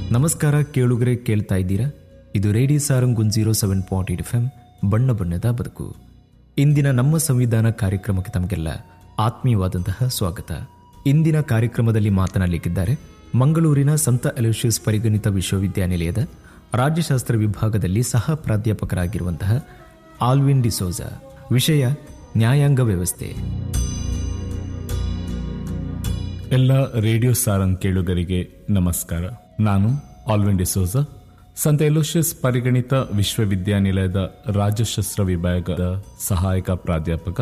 ನಮಸ್ಕಾರ ಕೇಳುಗರೆ ಕೇಳ್ತಾ ಇದ್ದೀರಾ ಇದು radio Sarang one zero seven point eight F M ಬಣ್ಣ ಬಣ್ಣದ ಬದುಕು ಇಂದಿನ ನಮ್ಮ ಸಂವಿಧಾನ ಕಾರ್ಯಕ್ರಮಕ್ಕೆ ತಮಗೆಲ್ಲ ಆತ್ಮೀಯವಾದಂತಹ ಸ್ವಾಗತ ಇಂದಿನ ಕಾರ್ಯಕ್ರಮದಲ್ಲಿ ಮಾತನಾಡಲಿಕ್ಕಿದ್ದಾರೆ ಮಂಗಳೂರಿನ ಸಂತ ಅಲೋಷಿಯಸ್ ಪರಿಗಣಿತ ವಿಶ್ವವಿದ್ಯಾನಿಲಯದ ರಾಜ್ಯಶಾಸ್ತ್ರ ವಿಭಾಗದಲ್ಲಿ ಸಹ ಪ್ರಾಧ್ಯಾಪಕರಾಗಿರುವಂತಹ ಆಲ್ವಿನ್ ಡಿಸೋಜ ವಿಷಯ ನ್ಯಾಯಾಂಗ ವ್ಯವಸ್ಥೆ ಎಲ್ಲ ರೇಡಿಯೋ ಸಾರಂಗ್ ಕೇಳುಗರಿಗೆ ನಮಸ್ಕಾರ ನಾನು ಆಲ್ವಿನ್ ಡಿಸೋಜ ಸಂತ ಎಲೋಷಿಯಸ್ ಪರಿಗಣಿತ ವಿಶ್ವವಿದ್ಯಾನಿಲಯದ ರಾಜ್ಯಶಾಸ್ತ್ರ ವಿಭಾಗದ ಸಹಾಯಕ ಪ್ರಾಧ್ಯಾಪಕ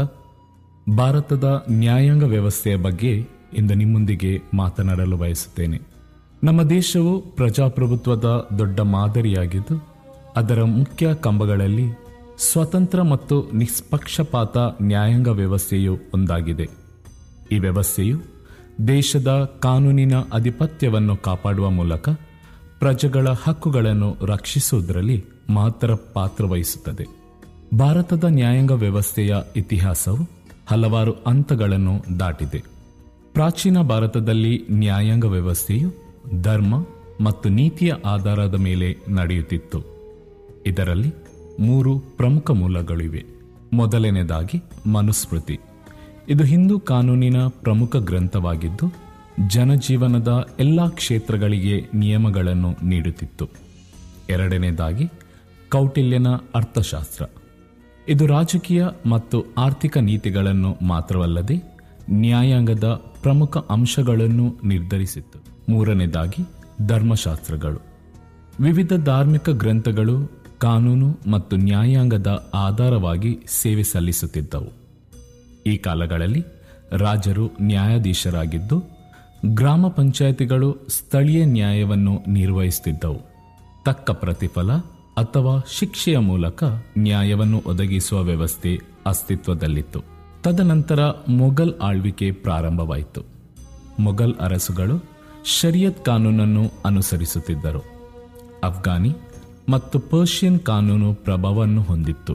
ಭಾರತದ ನ್ಯಾಯಾಂಗ ವ್ಯವಸ್ಥೆಯ ಬಗ್ಗೆ ಇಂದು ನಿಮ್ಮೊಂದಿಗೆ ಮಾತನಾಡಲು ಬಯಸುತ್ತೇನೆ ನಮ್ಮ ದೇಶವು ಪ್ರಜಾಪ್ರಭುತ್ವದ ದೊಡ್ಡ ಮಾದರಿಯಾಗಿದ್ದು ಅದರ ಮುಖ್ಯ ಕಂಬಗಳಲ್ಲಿ ಸ್ವತಂತ್ರ ಮತ್ತು ನಿಷ್ಪಕ್ಷಪಾತ ನ್ಯಾಯಾಂಗ ವ್ಯವಸ್ಥೆಯು ಒಂದಾಗಿದೆ ಈ ವ್ಯವಸ್ಥೆಯು ದೇಶದ ಕಾನೂನಿನ ಆಧಿಪತ್ಯವನ್ನು ಕಾಪಾಡುವ ಮೂಲಕ ಪ್ರಜೆಗಳ ಹಕ್ಕುಗಳನ್ನು ರಕ್ಷಿಸುವುದರಲ್ಲಿ ಮಹತ್ತರ ಪಾತ್ರ ವಹಿಸುತ್ತದೆ ಭಾರತದ ನ್ಯಾಯಾಂಗ ವ್ಯವಸ್ಥೆಯ ಇತಿಹಾಸವು ಹಲವಾರು ಹಂತಗಳನ್ನು ದಾಟಿದೆ ಪ್ರಾಚೀನ ಭಾರತದಲ್ಲಿ ನ್ಯಾಯಾಂಗ ವ್ಯವಸ್ಥೆಯು ಧರ್ಮ ಮತ್ತು ನೀತಿಯ ಆಧಾರದ ಮೇಲೆ ನಡೆಯುತ್ತಿತ್ತು ಇದರಲ್ಲಿ ಮೂರು ಪ್ರಮುಖ ಮೂಲಗಳಿವೆ ಮೊದಲನೇದಾಗಿ ಮನುಸ್ಮೃತಿ ಇದು ಹಿಂದೂ ಕಾನೂನಿನ ಪ್ರಮುಖ ಗ್ರಂಥವಾಗಿದ್ದು ಜನಜೀವನದ ಎಲ್ಲ ಕ್ಷೇತ್ರಗಳಿಗೆ ನಿಯಮಗಳನ್ನು ನೀಡುತ್ತಿತ್ತು ಎರಡನೇದಾಗಿ ಕೌಟಿಲ್ಯನ ಅರ್ಥಶಾಸ್ತ್ರ ಇದು ರಾಜಕೀಯ ಮತ್ತು ಆರ್ಥಿಕ ನೀತಿಗಳನ್ನು ಮಾತ್ರವಲ್ಲದೆ ನ್ಯಾಯಾಂಗದ ಪ್ರಮುಖ ಅಂಶಗಳನ್ನು ನಿರ್ಧರಿಸಿತ್ತು ಮೂರನೇದಾಗಿ ಧರ್ಮಶಾಸ್ತ್ರಗಳು ವಿವಿಧ ಧಾರ್ಮಿಕ ಗ್ರಂಥಗಳು ಕಾನೂನು ಮತ್ತು ನ್ಯಾಯಾಂಗದ ಆಧಾರವಾಗಿ ಸೇವೆ ಸಲ್ಲಿಸುತ್ತಿದ್ದವು ಈ ಕಾಲಗಳಲ್ಲಿ ರಾಜರು ನ್ಯಾಯಾಧೀಶರಾಗಿದ್ದು ಗ್ರಾಮ ಪಂಚಾಯಿತಿಗಳು ಸ್ಥಳೀಯ ನ್ಯಾಯವನ್ನು ನಿರ್ವಹಿಸುತ್ತಿದ್ದವು ತಕ್ಕ ಪ್ರತಿಫಲ ಅಥವಾ ಶಿಕ್ಷೆಯ ಮೂಲಕ ನ್ಯಾಯವನ್ನು ಒದಗಿಸುವ ವ್ಯವಸ್ಥೆ ಅಸ್ತಿತ್ವದಲ್ಲಿತ್ತು ತದನಂತರ ಮೊಘಲ್ ಆಳ್ವಿಕೆ ಪ್ರಾರಂಭವಾಯಿತು ಮೊಘಲ್ ಅರಸುಗಳು ಶರಿಯತ್ ಕಾನೂನನ್ನು ಅನುಸರಿಸುತ್ತಿದ್ದರು ಅಫ್ಘಾನಿ ಮತ್ತು ಪರ್ಷಿಯನ್ ಕಾನೂನು ಪ್ರಭಾವವನ್ನು ಹೊಂದಿತ್ತು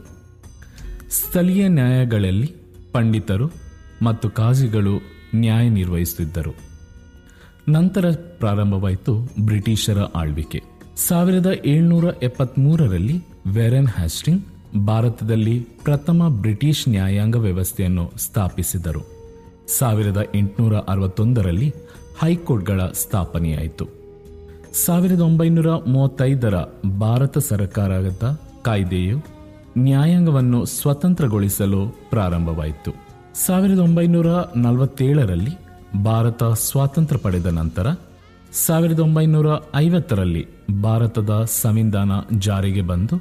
ಸ್ಥಳೀಯ ನ್ಯಾಯಗಳಲ್ಲಿ ಪಂಡಿತರು ಮತ್ತು ಕಾಜಿಗಳು ನ್ಯಾಯ ನಿರ್ವಹಿಸುತ್ತಿದ್ದರು ನಂತರ ಪ್ರಾರಂಭವಾಯಿತು ಬ್ರಿಟಿಷರ ಆಳ್ವಿಕೆ ಸಾವಿರದ ಏಳ್ನೂರ ಎಪ್ಪತ್ಮೂರರಲ್ಲಿ ವೆರೆನ್ ಹ್ಯಾಸ್ಟಿಂಗ್ ಭಾರತದಲ್ಲಿ ಪ್ರಥಮ ಬ್ರಿಟಿಷ್ ನ್ಯಾಯಾಂಗ ವ್ಯವಸ್ಥೆಯನ್ನು ಸ್ಥಾಪಿಸಿದರು ಸಾವಿರದ ಎಂಟುನೂರ ಅರವತ್ತೊಂದರಲ್ಲಿ ಹೈಕೋರ್ಟ್ಗಳ ಸ್ಥಾಪನೆಯಾಯಿತು ಸಾವಿರದ ಒಂಬೈನೂರ ಮೂವತ್ತೈದರ ಭಾರತ ಸರ್ಕಾರದ ಕಾಯ್ದೆಯು ನ್ಯಾಯಾಂಗವನ್ನು ಸ್ವತಂತ್ರಗೊಳಿಸಲು ಪ್ರಾರಂಭವಾಯಿತು ಸಾವಿರದ ಒಂಬೈನೂರ ನಲವತ್ತೇಳರಲ್ಲಿ ಭಾರತ ಸ್ವಾತಂತ್ರ್ಯ ಪಡೆದ ನಂತರ ಸಾವಿರದ ಒಂಬೈನೂರ ಐವತ್ತರಲ್ಲಿ ಭಾರತದ ಸಂವಿಧಾನ ಜಾರಿಗೆ ಬಂದು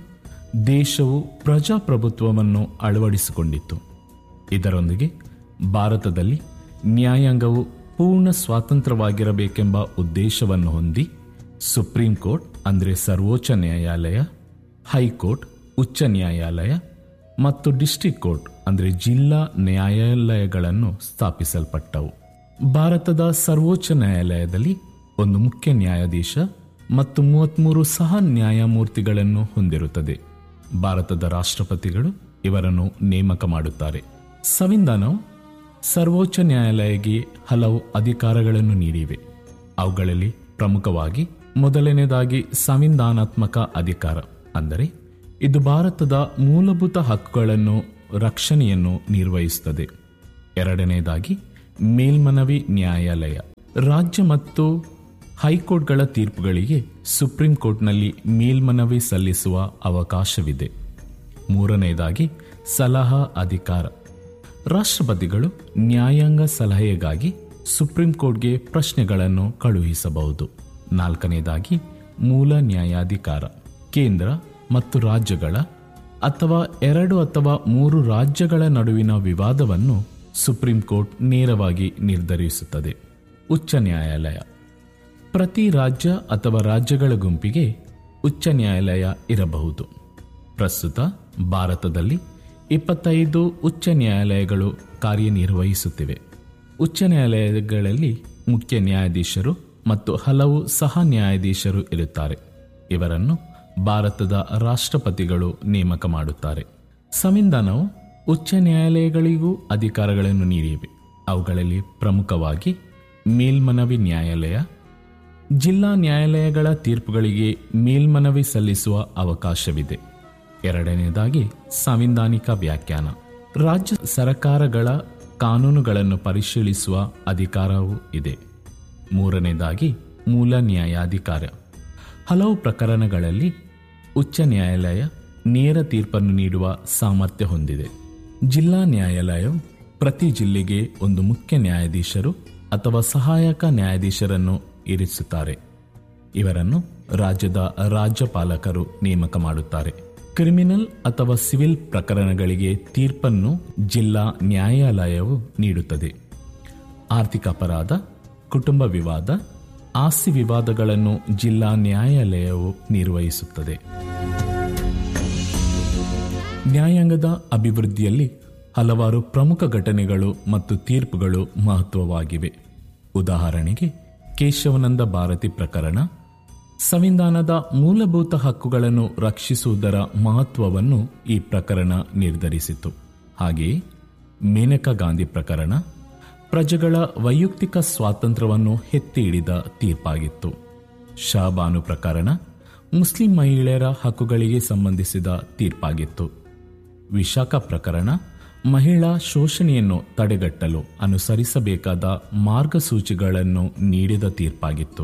ದೇಶವು ಪ್ರಜಾಪ್ರಭುತ್ವವನ್ನು ಅಳವಡಿಸಿಕೊಂಡಿತ್ತು ಇದರೊಂದಿಗೆ ಭಾರತದಲ್ಲಿ ನ್ಯಾಯಾಂಗವು ಪೂರ್ಣ ಸ್ವಾತಂತ್ರ್ಯವಾಗಿರಬೇಕೆಂಬ ಉದ್ದೇಶವನ್ನು ಹೊಂದಿ ಸುಪ್ರೀಂ ಕೋರ್ಟ್ ಅಂದರೆ ಸರ್ವೋಚ್ಚ ನ್ಯಾಯಾಲಯ ಹೈಕೋರ್ಟ್ ಉಚ್ಚ ನ್ಯಾಯಾಲಯ ಮತ್ತು ಡಿಸ್ಟ್ರಿಕ್ಟ್ ಕೋರ್ಟ್ ಅಂದರೆ ಜಿಲ್ಲಾ ನ್ಯಾಯಾಲಯಗಳನ್ನು ಸ್ಥಾಪಿಸಲ್ಪಟ್ಟವು ಭಾರತದ ಸರ್ವೋಚ್ಚ ನ್ಯಾಯಾಲಯದಲ್ಲಿ ಒಂದು ಮುಖ್ಯ ನ್ಯಾಯಾಧೀಶ ಮತ್ತು ಮೂವತ್ಮೂರು ಸಹ ನ್ಯಾಯಮೂರ್ತಿಗಳನ್ನು ಹೊಂದಿರುತ್ತದೆ ಭಾರತದ ರಾಷ್ಟ್ರಪತಿಗಳು ಇವರನ್ನು ನೇಮಕ ಮಾಡುತ್ತಾರೆ ಸಂವಿಧಾನವು ಸರ್ವೋಚ್ಚ ನ್ಯಾಯಾಲಯಕ್ಕೆ ಹಲವು ಅಧಿಕಾರಗಳನ್ನು ನೀಡಿವೆ ಅವುಗಳಲ್ಲಿ ಪ್ರಮುಖವಾಗಿ ಮೊದಲನೇದಾಗಿ ಸಂವಿಧಾನಾತ್ಮಕ ಅಧಿಕಾರ ಅಂದರೆ ಇದು ಭಾರತದ ಮೂಲಭೂತ ಹಕ್ಕುಗಳನ್ನು ರಕ್ಷಣೆಯನ್ನು ನಿರ್ವಹಿಸುತ್ತದೆ ಎರಡನೇದಾಗಿ ಮೇಲ್ಮನವಿ ನ್ಯಾಯಾಲಯ ರಾಜ್ಯ ಮತ್ತು ಹೈಕೋರ್ಟ್ಗಳ ತೀರ್ಪುಗಳಿಗೆ ಸುಪ್ರೀಂ ಕೋರ್ಟ್ನಲ್ಲಿ ಮೇಲ್ಮನವಿ ಸಲ್ಲಿಸುವ ಅವಕಾಶವಿದೆ ಮೂರನೆಯದಾಗಿ ಸಲಹಾ ಅಧಿಕಾರ ರಾಷ್ಟ್ರಪತಿಗಳು ನ್ಯಾಯಾಂಗ ಸಲಹೆಗಾಗಿ ಸುಪ್ರೀಂ ಕೋರ್ಟ್ಗೆ ಪ್ರಶ್ನೆಗಳನ್ನು ಕಳುಹಿಸಬಹುದು ನಾಲ್ಕನೇದಾಗಿ ಮೂಲ ನ್ಯಾಯಾಧಿಕಾರ ಕೇಂದ್ರ ಮತ್ತು ರಾಜ್ಯಗಳ ಅಥವಾ ಎರಡು ಅಥವಾ ಮೂರು ರಾಜ್ಯಗಳ ನಡುವಿನ ವಿವಾದವನ್ನು ಸುಪ್ರೀಂ ಕೋರ್ಟ್ ನೇರವಾಗಿ ನಿರ್ಧರಿಸುತ್ತದೆ ಉಚ್ಚ ನ್ಯಾಯಾಲಯ ಪ್ರತಿ ರಾಜ್ಯ ಅಥವಾ ರಾಜ್ಯಗಳ ಗುಂಪಿಗೆ ಉಚ್ಚ ನ್ಯಾಯಾಲಯ ಇರಬಹುದು ಪ್ರಸ್ತುತ ಭಾರತದಲ್ಲಿ ಇಪ್ಪತ್ತೈದು ಉಚ್ಚ ನ್ಯಾಯಾಲಯಗಳು ಕಾರ್ಯನಿರ್ವಹಿಸುತ್ತಿವೆ ಉಚ್ಚ ನ್ಯಾಯಾಲಯಗಳಲ್ಲಿ ಮುಖ್ಯ ನ್ಯಾಯಾಧೀಶರು ಮತ್ತು ಹಲವು ಸಹ ನ್ಯಾಯಾಧೀಶರು ಇರುತ್ತಾರೆ ಇವರನ್ನು ಭಾರತದ ರಾಷ್ಟ್ರಪತಿಗಳು ನೇಮಕ ಮಾಡುತ್ತಾರೆ ಸಂವಿಧಾನವು ಉಚ್ಚ ನ್ಯಾಯಾಲಯಗಳಿಗೂ ಅಧಿಕಾರಗಳನ್ನು ನೀಡಿವೆ ಅವುಗಳಲ್ಲಿ ಪ್ರಮುಖವಾಗಿ ಮೇಲ್ಮನವಿ ನ್ಯಾಯಾಲಯ ಜಿಲ್ಲಾ ನ್ಯಾಯಾಲಯಗಳ ತೀರ್ಪುಗಳಿಗೆ ಮೇಲ್ಮನವಿ ಸಲ್ಲಿಸುವ ಅವಕಾಶವಿದೆ ಎರಡನೆಯದಾಗಿ ಸಾಂವಿಧಾನಿಕ ವ್ಯಾಖ್ಯಾನ ರಾಜ್ಯ ಸರ್ಕಾರಗಳ ಕಾನೂನುಗಳನ್ನು ಪರಿಶೀಲಿಸುವ ಅಧಿಕಾರವೂ ಇದೆ ಮೂರನೇದಾಗಿ ಮೂಲ ನ್ಯಾಯಾಧಿಕಾರ ಹಲವು ಪ್ರಕರಣಗಳಲ್ಲಿ ಉಚ್ಚ ನ್ಯಾಯಾಲಯ ನೇರ ತೀರ್ಪನ್ನು ನೀಡುವ ಸಾಮರ್ಥ್ಯ ಹೊಂದಿದೆ ಜಿಲ್ಲಾ ನ್ಯಾಯಾಲಯವು ಪ್ರತಿ ಜಿಲ್ಲೆಗೆ ಒಂದು ಮುಖ್ಯ ನ್ಯಾಯಾಧೀಶರು ಅಥವಾ ಸಹಾಯಕ ನ್ಯಾಯಾಧೀಶರನ್ನು ಇರಿಸುತ್ತಾರೆ ಇವರನ್ನು ರಾಜ್ಯದ ರಾಜ್ಯಪಾಲಕರು ನೇಮಕ ಮಾಡುತ್ತಾರೆ ಕ್ರಿಮಿನಲ್ ಅಥವಾ ಸಿವಿಲ್ ಪ್ರಕರಣಗಳಿಗೆ ತೀರ್ಪನ್ನು ಜಿಲ್ಲಾ ನ್ಯಾಯಾಲಯವು ನೀಡುತ್ತದೆ ಆರ್ಥಿಕ ಅಪರಾಧ ಕುಟುಂಬ ವಿವಾದ ಆಸ್ತಿ ವಿವಾದಗಳನ್ನು ಜಿಲ್ಲಾ ನ್ಯಾಯಾಲಯವು ನಿರ್ವಹಿಸುತ್ತದೆ ನ್ಯಾಯಾಂಗದ ಅಭಿವೃದ್ಧಿಯಲ್ಲಿ ಹಲವಾರು ಪ್ರಮುಖ ಘಟನೆಗಳು ಮತ್ತು ತೀರ್ಪುಗಳು ಮಹತ್ವವಾಗಿವೆ ಉದಾಹರಣೆಗೆ ಕೇಶವನಂದ ಭಾರತಿ ಪ್ರಕರಣ ಸಂವಿಧಾನದ ಮೂಲಭೂತ ಹಕ್ಕುಗಳನ್ನು ರಕ್ಷಿಸುವುದರ ಮಹತ್ವವನ್ನು ಈ ಪ್ರಕರಣ ನಿರ್ಧರಿಸಿತು ಹಾಗೆಯೇ ಮೇನಕಾ ಗಾಂಧಿ ಪ್ರಕರಣ ಪ್ರಜೆಗಳ ವೈಯಕ್ತಿಕ ಸ್ವಾತಂತ್ರ್ಯವನ್ನು ಎತ್ತಿ ಹಿಡಿದ ತೀರ್ಪಾಗಿತ್ತು ಶಹಬಾನು ಪ್ರಕರಣ ಮುಸ್ಲಿಂ ಮಹಿಳೆಯರ ಹಕ್ಕುಗಳಿಗೆ ಸಂಬಂಧಿಸಿದ ತೀರ್ಪಾಗಿತ್ತು ವಿಶಾಖ ಪ್ರಕರಣ ಮಹಿಳಾ ಶೋಷಣೆಯನ್ನು ತಡೆಗಟ್ಟಲು ಅನುಸರಿಸಬೇಕಾದ ಮಾರ್ಗಸೂಚಿಗಳನ್ನು ನೀಡಿದ ತೀರ್ಪಾಗಿತ್ತು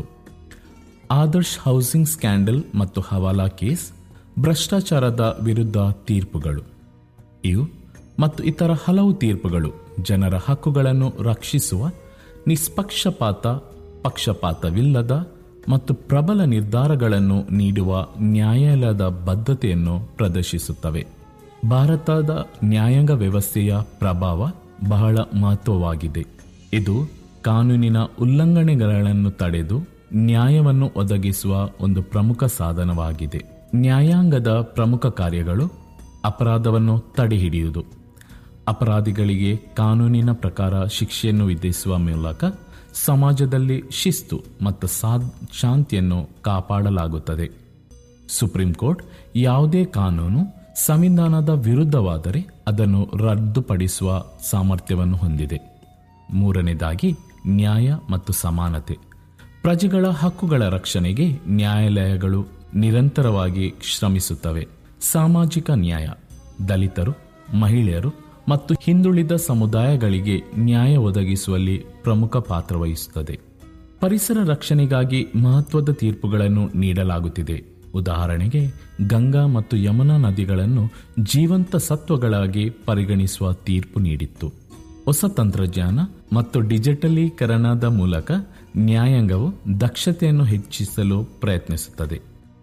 ಆದರ್ಶ್ ಹೌಸಿಂಗ್ ಸ್ಕ್ಯಾಂಡಲ್ ಮತ್ತು ಹವಾಲಾ ಕೇಸ್ ಭ್ರಷ್ಟಾಚಾರದ ವಿರುದ್ಧ ತೀರ್ಪುಗಳು ಇವು ಮತ್ತು ಇತರ ಹಲವು ತೀರ್ಪುಗಳು ಜನರ ಹಕ್ಕುಗಳನ್ನು ರಕ್ಷಿಸುವ ನಿಷ್ಪಕ್ಷಪಾತ ಪಕ್ಷಪಾತವಿಲ್ಲದ ಮತ್ತು ಪ್ರಬಲ ನಿರ್ಧಾರಗಳನ್ನು ನೀಡುವ ನ್ಯಾಯಾಲಯದ ಬದ್ಧತೆಯನ್ನು ಪ್ರದರ್ಶಿಸುತ್ತವೆ ಭಾರತದ ನ್ಯಾಯಾಂಗ ವ್ಯವಸ್ಥೆಯ ಪ್ರಭಾವ ಬಹಳ ಮಹತ್ವವಾಗಿದೆ ಇದು ಕಾನೂನಿನ ಉಲ್ಲಂಘನೆಗಳನ್ನು ತಡೆದು ನ್ಯಾಯವನ್ನು ಒದಗಿಸುವ ಒಂದು ಪ್ರಮುಖ ಸಾಧನವಾಗಿದೆ ನ್ಯಾಯಾಂಗದ ಪ್ರಮುಖ ಕಾರ್ಯಗಳು ಅಪರಾಧವನ್ನು ತಡೆಹಿಡಿಯುವುದು ಅಪರಾಧಿಗಳಿಗೆ ಕಾನೂನಿನ ಪ್ರಕಾರ ಶಿಕ್ಷೆಯನ್ನು ವಿಧಿಸುವ ಮೂಲಕ ಸಮಾಜದಲ್ಲಿ ಶಿಸ್ತು ಮತ್ತು ಸಾ- ಶಾಂತಿಯನ್ನು ಕಾಪಾಡಲಾಗುತ್ತದೆ ಸುಪ್ರೀಂ ಕೋರ್ಟ್ ಯಾವುದೇ ಕಾನೂನು ಸಂವಿಧಾನದ ವಿರುದ್ಧವಾದರೆ ಅದನ್ನು ರದ್ದುಪಡಿಸುವ ಸಾಮರ್ಥ್ಯವನ್ನು ಹೊಂದಿದೆ ಮೂರನೇದಾಗಿ ನ್ಯಾಯ ಮತ್ತು ಸಮಾನತೆ ಪ್ರಜೆಗಳ ಹಕ್ಕುಗಳ ರಕ್ಷಣೆಗೆ ನ್ಯಾಯಾಲಯಗಳು ನಿರಂತರವಾಗಿ ಶ್ರಮಿಸುತ್ತವೆ ಸಾಮಾಜಿಕ ನ್ಯಾಯ ದಲಿತರು ಮಹಿಳೆಯರು ಮತ್ತು ಹಿಂದುಳಿದ ಸಮುದಾಯಗಳಿಗೆ ನ್ಯಾಯ ಒದಗಿಸುವಲ್ಲಿ ಪ್ರಮುಖ ಪಾತ್ರ ವಹಿಸುತ್ತದೆ ಪರಿಸರ ರಕ್ಷಣೆಗಾಗಿ ಮಹತ್ವದ ತೀರ್ಪುಗಳನ್ನು ನೀಡಲಾಗುತ್ತಿದೆ ಉದಾಹರಣೆಗೆ ಗಂಗಾ ಮತ್ತು ಯಮುನಾ ನದಿಗಳನ್ನು ಜೀವಂತ ಸತ್ವಗಳಾಗಿ ಪರಿಗಣಿಸುವ ತೀರ್ಪು ನೀಡಿತ್ತು ಹೊಸ ತಂತ್ರಜ್ಞಾನ ಮತ್ತು ಡಿಜಿಟಲೀಕರಣದ ಮೂಲಕ ನ್ಯಾಯಾಂಗವು ದಕ್ಷತೆಯನ್ನು ಹೆಚ್ಚಿಸಲು ಪ್ರಯತ್ನಿಸುತ್ತದೆ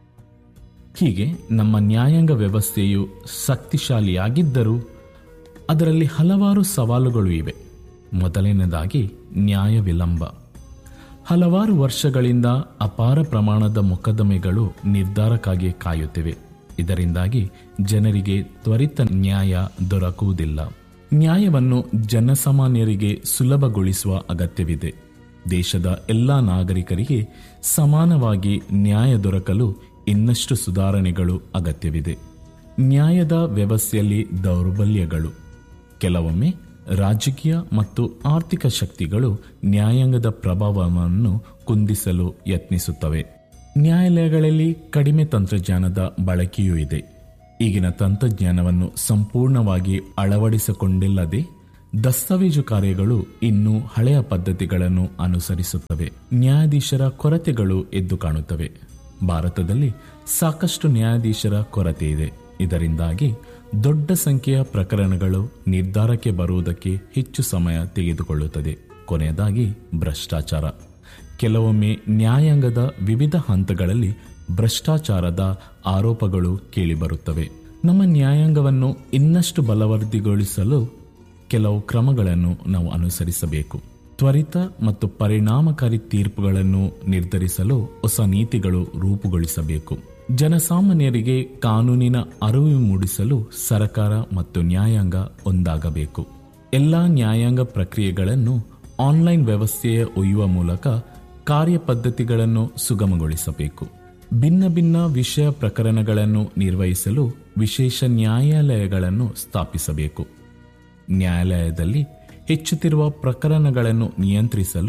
ಹೀಗೆ ನಮ್ಮ ನ್ಯಾಯಾಂಗ ವ್ಯವಸ್ಥೆಯು ಶಕ್ತಿಶಾಲಿಯಾಗಿದ್ದರೂ ಅದರಲ್ಲಿ ಹಲವಾರು ಸವಾಲುಗಳು ಇವೆ ಮೊದಲನೇದಾಗಿ ನ್ಯಾಯ ವಿಳಂಬ ಹಲವಾರು ವರ್ಷಗಳಿಂದ ಅಪಾರ ಪ್ರಮಾಣದ ಮೊಕದ್ದಮೆಗಳು ನಿರ್ಧಾರಕ್ಕಾಗಿ ಕಾಯುತ್ತಿವೆ ಇದರಿಂದಾಗಿ ಜನರಿಗೆ ತ್ವರಿತ ನ್ಯಾಯ ದೊರಕುವುದಿಲ್ಲ ನ್ಯಾಯವನ್ನು ಜನಸಾಮಾನ್ಯರಿಗೆ ಸುಲಭಗೊಳಿಸುವ ಅಗತ್ಯವಿದೆ ದೇಶದ ಎಲ್ಲ ನಾಗರಿಕರಿಗೆ ಸಮಾನವಾಗಿ ನ್ಯಾಯ ದೊರಕಲು ಇನ್ನಷ್ಟು ಸುಧಾರಣೆಗಳು ಅಗತ್ಯವಿದೆ ನ್ಯಾಯದ ವ್ಯವಸ್ಥೆಯಲ್ಲಿ ದೌರ್ಬಲ್ಯಗಳು ಕೆಲವೊಮ್ಮೆ ರಾಜಕೀಯ ಮತ್ತು ಆರ್ಥಿಕ ಶಕ್ತಿಗಳು ನ್ಯಾಯಾಂಗದ ಪ್ರಭಾವವನ್ನು ಕುಂದಿಸಲು ಯತ್ನಿಸುತ್ತವೆ ನ್ಯಾಯಾಲಯಗಳಲ್ಲಿ ಕಡಿಮೆ ತಂತ್ರಜ್ಞಾನದ ಬಳಕೆಯೂ ಇದೆ ಈಗಿನ ತಂತ್ರಜ್ಞಾನವನ್ನು ಸಂಪೂರ್ಣವಾಗಿ ಅಳವಡಿಸಿಕೊಂಡಿಲ್ಲದೆ ದಸ್ತಾವೇಜು ಕಾರ್ಯಗಳು ಇನ್ನೂ ಹಳೆಯ ಪದ್ಧತಿಗಳನ್ನು ಅನುಸರಿಸುತ್ತವೆ ನ್ಯಾಯಾಧೀಶರ ಕೊರತೆಗಳು ಎದ್ದು ಕಾಣುತ್ತವೆ ಭಾರತದಲ್ಲಿ ಸಾಕಷ್ಟು ನ್ಯಾಯಾಧೀಶರ ಕೊರತೆ ಇದೆ ಇದರಿಂದಾಗಿ ದೊಡ್ಡ ಸಂಖ್ಯೆಯ ಪ್ರಕರಣಗಳು ನಿರ್ಧಾರಕ್ಕೆ ಬರುವುದಕ್ಕೆ ಹೆಚ್ಚು ಸಮಯ ತೆಗೆದುಕೊಳ್ಳುತ್ತದೆ ಕೊನೆಯದಾಗಿ ಭ್ರಷ್ಟಾಚಾರ ಕೆಲವೊಮ್ಮೆ ನ್ಯಾಯಾಂಗದ ವಿವಿಧ ಹಂತಗಳಲ್ಲಿ ಭ್ರಷ್ಟಾಚಾರದ ಆರೋಪಗಳು ಕೇಳಿಬರುತ್ತವೆ ನಮ್ಮ ನ್ಯಾಯಾಂಗವನ್ನು ಇನ್ನಷ್ಟು ಬಲವರ್ಧಿಗೊಳಿಸಲು ಕೆಲವು ಕ್ರಮಗಳನ್ನು ನಾವು ಅನುಸರಿಸಬೇಕು ತ್ವರಿತ ಮತ್ತು ಪರಿಣಾಮಕಾರಿ ತೀರ್ಪುಗಳನ್ನು ನಿರ್ಧರಿಸಲು ಹೊಸ ನೀತಿಗಳು ರೂಪುಗೊಳಿಸಬೇಕು ಜನಸಾಮಾನ್ಯರಿಗೆ ಕಾನೂನಿನ ಅರಿವು ಮೂಡಿಸಲು ಸರ್ಕಾರ ಮತ್ತು ನ್ಯಾಯಾಂಗ ಒಂದಾಗಬೇಕು ಎಲ್ಲ ನ್ಯಾಯಾಂಗ ಪ್ರಕ್ರಿಯೆಗಳನ್ನು ಆನ್ಲೈನ್ ವ್ಯವಸ್ಥೆಯ ಒಯ್ಯುವ ಮೂಲಕ ಕಾರ್ಯಪದ್ಧತಿಗಳನ್ನು ಸುಗಮಗೊಳಿಸಬೇಕು ಭಿನ್ನ ಭಿನ್ನ ವಿಷಯ ಪ್ರಕರಣಗಳನ್ನು ನಿರ್ವಹಿಸಲು ವಿಶೇಷ ನ್ಯಾಯಾಲಯಗಳನ್ನು ಸ್ಥಾಪಿಸಬೇಕು ನ್ಯಾಯಾಲಯದಲ್ಲಿ ಹೆಚ್ಚುತ್ತಿರುವ ಪ್ರಕರಣಗಳನ್ನು ನಿಯಂತ್ರಿಸಲು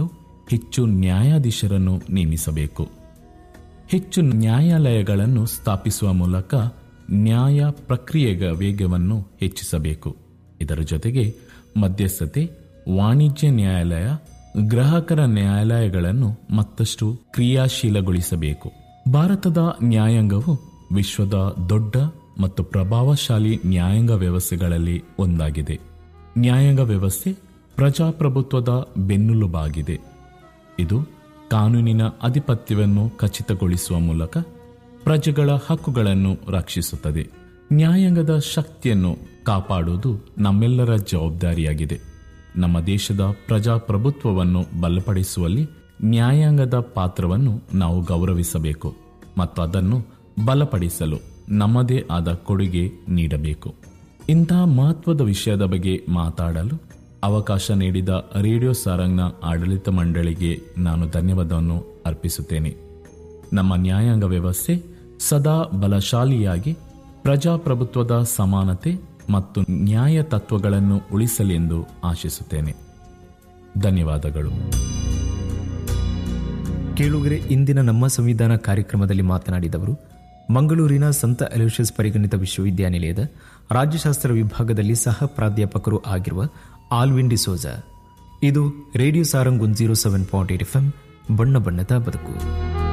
ಹೆಚ್ಚು ನ್ಯಾಯಾಧೀಶರನ್ನು ನೇಮಿಸಬೇಕು ಹೆಚ್ಚು ನ್ಯಾಯಾಲಯಗಳನ್ನು ಸ್ಥಾಪಿಸುವ ಮೂಲಕ ನ್ಯಾಯ ಪ್ರಕ್ರಿಯೆಯ ವೇಗವನ್ನು ಹೆಚ್ಚಿಸಬೇಕು ಇದರ ಜೊತೆಗೆ ಮಧ್ಯಸ್ಥತೆ ವಾಣಿಜ್ಯ ನ್ಯಾಯಾಲಯ ಗ್ರಾಹಕರ ನ್ಯಾಯಾಲಯಗಳನ್ನು ಮತ್ತಷ್ಟು ಕ್ರಿಯಾಶೀಲಗೊಳಿಸಬೇಕು ಭಾರತದ ನ್ಯಾಯಾಂಗವು ವಿಶ್ವದ ದೊಡ್ಡ ಮತ್ತು ಪ್ರಭಾವಶಾಲಿ ನ್ಯಾಯಾಂಗ ವ್ಯವಸ್ಥೆಗಳಲ್ಲಿ ಒಂದಾಗಿದೆ ನ್ಯಾಯಾಂಗ ವ್ಯವಸ್ಥೆ ಪ್ರಜಾಪ್ರಭುತ್ವದ ಬೆನ್ನೆಲುಬಾಗಿದೆ ಇದು ಕಾನೂನಿನ ಆಧಿಪತ್ಯವನ್ನು ಖಚಿತಗೊಳಿಸುವ ಮೂಲಕ ಪ್ರಜೆಗಳ ಹಕ್ಕುಗಳನ್ನು ರಕ್ಷಿಸುತ್ತದೆ ನ್ಯಾಯಾಂಗದ ಶಕ್ತಿಯನ್ನು ಕಾಪಾಡುವುದು ನಮ್ಮೆಲ್ಲರ ಜವಾಬ್ದಾರಿಯಾಗಿದೆ ನಮ್ಮ ದೇಶದ ಪ್ರಜಾಪ್ರಭುತ್ವವನ್ನು ಬಲಪಡಿಸುವಲ್ಲಿ ನ್ಯಾಯಾಂಗದ ಪಾತ್ರವನ್ನು ನಾವು ಗೌರವಿಸಬೇಕು ಮತ್ತು ಅದನ್ನು ಬಲಪಡಿಸಲು ನಮ್ಮದೇ ಆದ ಕೊಡುಗೆ ನೀಡಬೇಕು ಇಂತಹ ಮಹತ್ವದ ವಿಷಯದ ಬಗ್ಗೆ ಮಾತಾಡಲು ಅವಕಾಶ ನೀಡಿದ ರೇಡಿಯೋ ಸಾರಂಗ್ನ ಆಡಳಿತ ಮಂಡಳಿಗೆ ನಾನು ಧನ್ಯವಾದವನ್ನು ಅರ್ಪಿಸುತ್ತೇನೆ ನಮ್ಮ ನ್ಯಾಯಾಂಗ ವ್ಯವಸ್ಥೆ ಸದಾ ಬಲಶಾಲಿಯಾಗಿ ಪ್ರಜಾಪ್ರಭುತ್ವದ ಸಮಾನತೆ ಮತ್ತು ನ್ಯಾಯ ತತ್ವಗಳನ್ನು ಉಳಿಸಲೆಂದು ಆಶಿಸುತ್ತೇನೆ ಧನ್ಯವಾದಗಳು ಕೇಳುಗರೆ ಇಂದಿನ ನಮ್ಮ ಸಂವಿಧಾನ ಕಾರ್ಯಕ್ರಮದಲ್ಲಿ ಮಾತನಾಡಿದವರು ಮಂಗಳೂರಿನ ಸಂತ ಅಲೋಷಿಯಸ್ ಪರಿಗಣಿತ ವಿಶ್ವವಿದ್ಯಾನಿಲಯದ ರಾಜ್ಯಶಾಸ್ತ್ರ ವಿಭಾಗದಲ್ಲಿ ಸಹ ಪ್ರಾಧ್ಯಾಪಕರು ಆಗಿರುವ ಆಲ್ವಿನ್ ಡಿಸೋಜಾ ಇದು radio Sarang one zero seven point eight F ಬಣ್ಣ ಬಣ್ಣದ ಬದುಕು